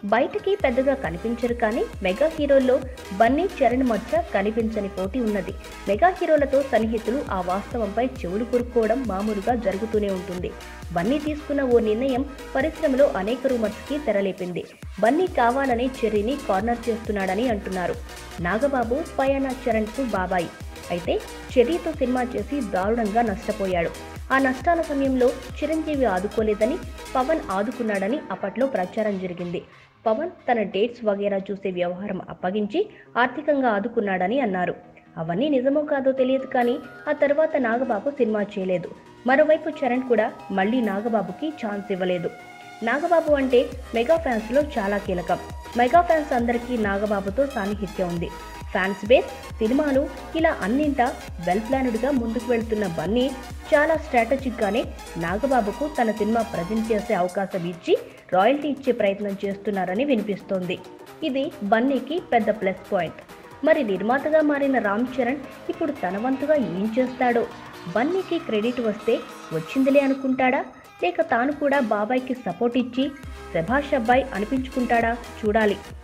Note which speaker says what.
Speaker 1: బయటకి పెద్దగా కనిపించరు కానీ మెగా హీరోల్లో బన్నీ చరణ్ మధ్య కనిపించని పోటీ ఉన్నది మెగా హీరోలతో సన్నిహితులు ఆ వాస్తవంపై చెవులు కొరుక్కోవడం మామూలుగా జరుగుతూనే ఉంటుంది బన్నీ తీసుకున్న ఓ నిర్ణయం పరిశ్రమలో అనేక రూమర్స్కి తెరలేపింది బన్నీ కావాలనే చెర్రీని కార్నర్ చేస్తున్నాడని అంటున్నారు నాగబాబు పయానా చరణ్కు బాబాయి అయితే చెర్రీతో సినిమా చేసి దారుణంగా నష్టపోయాడు ఆ నష్టాల సమయంలో చిరంజీవి ఆదుకోలేదని పవన్ ఆదుకున్నాడని అప్పట్లో ప్రచారం జరిగింది పవన్ తన డేట్స్ వగేరా చూసే వ్యవహారం అప్పగించి ఆర్థికంగా ఆదుకున్నాడని అన్నారు అవన్నీ నిజమో కాదో తెలియదు కానీ ఆ తర్వాత నాగబాబు సినిమా చేయలేదు మరోవైపు చరణ్ కూడా మళ్ళీ నాగబాబుకి ఛాన్స్ ఇవ్వలేదు నాగబాబు అంటే మెగా ఫ్యాన్స్లో చాలా కీలకం మెగా ఫ్యాన్స్ అందరికీ నాగబాబుతో సాన్నిహిత్యం ఉంది ఫ్యాన్స్ బేస్ సినిమాలు ఇలా అన్నింటా వెల్ ప్లాన్డ్గా ముందుకు వెళ్తున్న బన్నీ చాలా స్ట్రాటజిక్గానే నాగబాబుకు తన సినిమా ప్రజెంట్ చేసే అవకాశం ఇచ్చి రాయల్టీ ఇచ్చే ప్రయత్నం చేస్తున్నారని వినిపిస్తోంది ఇది బన్నీకి పెద్ద ప్లస్ పాయింట్ మరి నిర్మాతగా మారిన రామ్ చరణ్ ఇప్పుడు తన వంతుగా ఏం చేస్తాడో బన్నీకి క్రెడిట్ వస్తే వచ్చిందిలే అనుకుంటాడా లేక తాను కూడా బాబాయ్కి సపోర్ట్ ఇచ్చి శభాష్ అబ్బాయి అనిపించుకుంటాడా చూడాలి